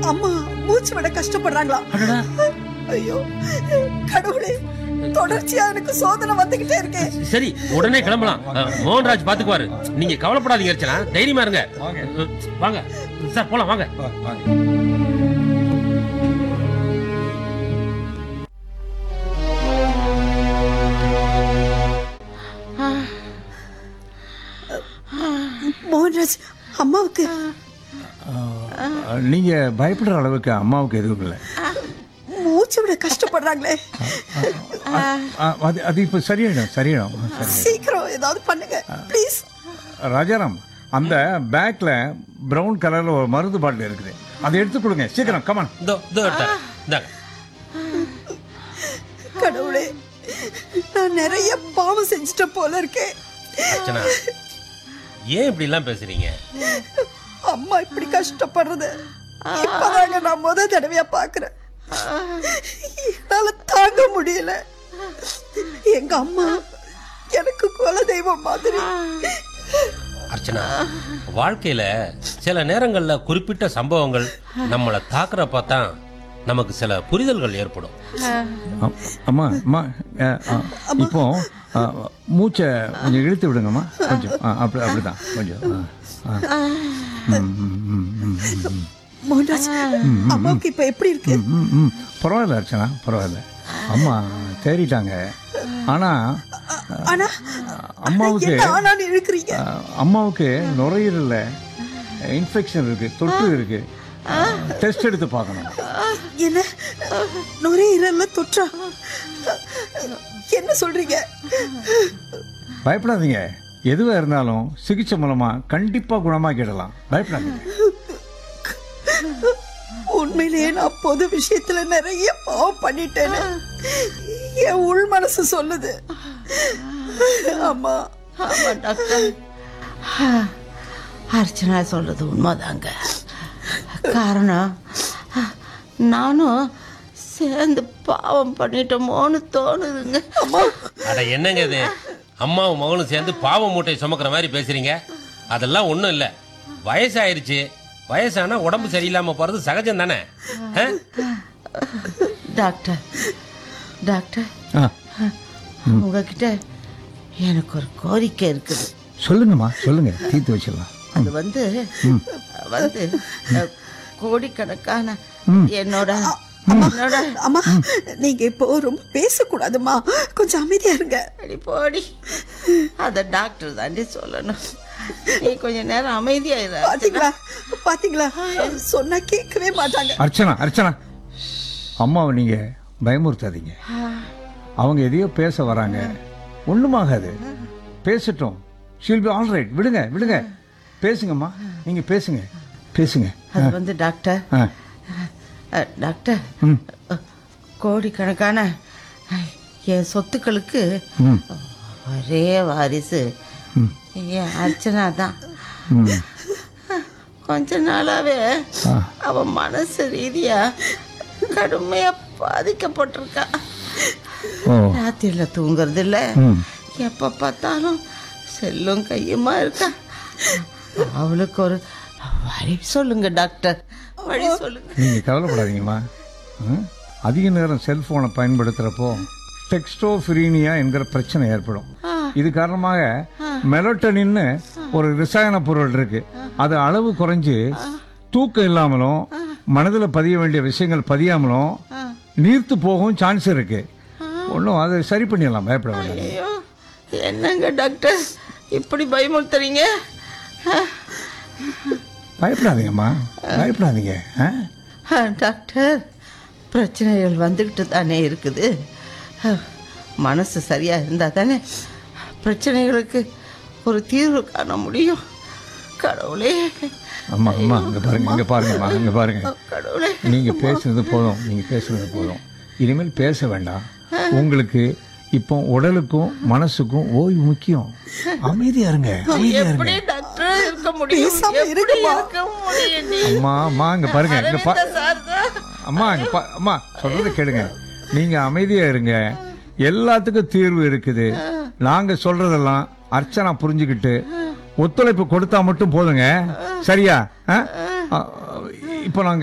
அம்மா மூச்சு விட கஷ்டப்படுறாங்களா அடடா ஐயோ கடவுளே தொடர்ச்சியா எனக்கு சோதனை வந்துகிட்டே இருக்கே சரி உடனே கிளம்பலாம் அஹ், மோகன்ராஜ் பாத்துக்குவாரு நீங்க கவலைப்படாதீங்க அர்ச்சனா தைரியமா இருங்க அஹ், வாங்க சார் போலாம் வாங்க மோகன்ராஜ் அம்மாவுக்கு நீங்க பயப்படுற அளவுக்கு அம்மாவுக்கு எதுவும் இல்லை மூச்சு விட கஷ்டப்படுறாங்களே ஆ, அது அது இப்போ சரியாயிடும் சரியாயிடும் சரி சீக்கிரம் ஏதாவது பண்ணுங்க ப்ளீஸ் ராஜாராம் அந்த பேக்ல பிரவுன் கலர்ல ஒரு மருந்து பாட்டில் இருக்குது அதை எடுத்து கொடுங்க சீக்கிரம் கமான் இதோ இதோ எடுத்தேன். இந்தாங்க கடவுளே நான் நிறைய பாவம் செஞ்சுட்ட போல இருக்கேன் அர்ச்சனா ஏன் இப்படி எல்லாம் பேசுறீங்க அம்மா இப்படி கஷ்டப்படுறது இப்பதாங்க நான் முத தடவையா பாக்குறேன் என்னால தாங்க முடியல எங்க அம்மா எனக்கு குல தெய்வம் மாதிரி அர்ச்சனா வாழ்க்கையில சில நேரங்கள்ல குறிப்பிட்ட சம்பவங்கள் நம்மளை தாக்குறப்ப தான் நமக்கு சில புரிதல்கள் ஏற்படும் அ- அம்மா அம்மா அ, அ, இப்போ அ, மூச்சை கொஞ்சம் இழுத்து விடுங்கம்மா கொஞ்சம் ஆ, அப்படி அப்படிதான் கொஞ்சம் ஆ, ஆ. ம், ம், ம், ம், ம். மோகன்ராஜ் அம்மாவுக்கு இப்ப எப்படி இருக்கு ம், ம், ம். பரவாயில்ல அர்ச்சனா பரவாயில்ல அம்மா தேறிட்டாங்க ஆனா ஆனா அம்மாவுக்கு என்ன ஆனான்னு இழுக்கிறீங்க அ, அம்மாவுக்கு நுரையீரல்ல இன்ஃபெக்ஷன் இருக்கு தொற்று இருக்கு டெஸ்ட் எடுத்து பார்க்கணும் என்ன நுரையீரல்ல தொற்றா என்ன சொல்றீங்க பயப்படாதீங்க எதுவா இருந்தாலும் சிகிச்சை மூலமா கண்டிப்பா குணமாக்கிடலாம் பயப்படாதீங்க உண்மையிலேயே நான் பொது விஷயத்துல நிறைய பாவம் பண்ணிட்டேன்னு என் உள் மனசு சொல்லுது அம்மா ஆமா டாக்டர் அர்ச்சனா சொல்றது உண்மைதாங்க காரணம் நானும் சேர்ந்து பாவம் பண்ணிட்டோமோன்னு தோணுதுங்க அட என்னங்க இது அம்மாவும் மகனும் சேர்ந்து பாவ மூட்டை சுமக்கிற மாதிரி பேசுறீங்க அதெல்லாம் ஒண்ணும் இல்ல வயசாயிருச்சு வயசானா உடம்பு சரியில்லாம போறது சகஜம் தானே டாக்டர் டாக்டர் ஆ, உங்ககிட்ட எனக்கு ஒரு கோரிக்கை இருக்குது சொல்லுங்கம்மா சொல்லுங்க தீர்த்து வச்சிடலாம் அது வந்து வந்து அஹ், கோடிக்கணக்கான என்னோட என்னோட அம்மா நீங்க இப்போ ரொம்ப பேசக்கூடாதும்மா கொஞ்சம் அமைதியா இருங்க அடி போடி அத டாக்டர் தாண்டி சொல்லணும் நீ கொஞ்ச நேரம் அமைதியா இரு அர்ச்சனா. பாத்தீங்களா பாத்தீங்களா சொன்னா கேட்கவே மாட்டாங்க அர்ச்சனா அர்ச்சனா அம்மாவை நீங்க பயமுறுத்தாதீங்க அவங்க எதையோ பேச வராங்க ஒண்ணுமாகாது பேசட்டும் ஷீல் பி ஆல் ரைட் விடுங்க விடுங்க பேசுங்கம்மா நீங்க பேசுங்க பேசுங்க அது வந்து டாக்டர் ஆ, அஹ், டாக்டர் ம். அஹ், கோடிக்கணக்கான அஹ், என் சொத்துக்களுக்கு ம், ஒரே வாரிசு என் அர்ச்சனா தான் ம். கொஞ்ச நாளாவே ஆ. அவ மனசு ரீதியா கடுமையா பாதிக்கப்பட்டிருக்கா ஓ ராத்திரில தூங்குறது இல்ல ம். எப்ப பார்த்தாலும் செல்லும் கையுமா இருக்கா அவளுக்கு ஒரு வழி சொல்லுங்க டாக்டர் வழி சொல்லுங்க நீங்க கவலைப்படாதீங்கம்மா ம்? அதிக நேரம் செல்போனை பயன்படுத்துறப்போ டெக்ஸ்டோஃபிரீனியா என்கிற பிரச்சனை ஏற்படும் இது காரணமாக மெலட்டனின்னு ஒரு ரசாயன பொருள் இருக்கு அது அளவு குறைஞ்சு தூக்கம் இல்லாமலும் மனதில் பதிய வேண்டிய விஷயங்கள் பதியாமலும் நீர்த்து போகவும் சான்ஸ் இருக்கு ஒன்றும் அதை சரி பண்ணிடலாம் பயப்பட வேண்டாம் ஐயோ என்னங்க டாக்டர் இப்படி பயமுறுத்துறீங்க அஹ், பயப்படாதீங்கம்மா பயப்படாதீங்க ஆ? அஹ், டாக்டர் பிரச்சனைகள் வந்துக்கிட்டு தானே இருக்குது அஹ், மனசு சரியா இருந்தா தானே பிரச்சனைகளுக்கு ஒரு தீர்வு காண முடியும் கடவுளே அம்மா அம்மா இங்க பாருங்க இங்க பாருங்கம்மா இங்க பாருங்க கடவுளே நீங்க பேசுனது போதும் நீங்க பேசுனது போதும் இனிமேல் பேச வேண்டாம் உங்களுக்கு இப்போ உடலுக்கும் மனசுக்கும் ஓய்வு முக்கியம் அமைதியா இருங்க அமைதியா எப்படி இருங்க டாக்டர் இருக்க முடியும் பேசாம எப்படி இருக்குமா? இருக்க முடியும் நீ? அம்மா அம்மா இங்க பாருங்க இங்க பா அரவிந்த சார் தான். அம்மா இங்க பா அம்மா சொல்றத கேளுங்க நீங்க அமைதியா இருங்க எல்லாத்துக்கும் தீர்வு இருக்குது நாங்க சொல்றதெல்லாம் அர்ச்சனா புரிஞ்சுக்கிட்டு ஒத்துழைப்பு கொடுத்தா மட்டும் போதுங்க சரியா ஆ? ஆ, இப்போ நாங்க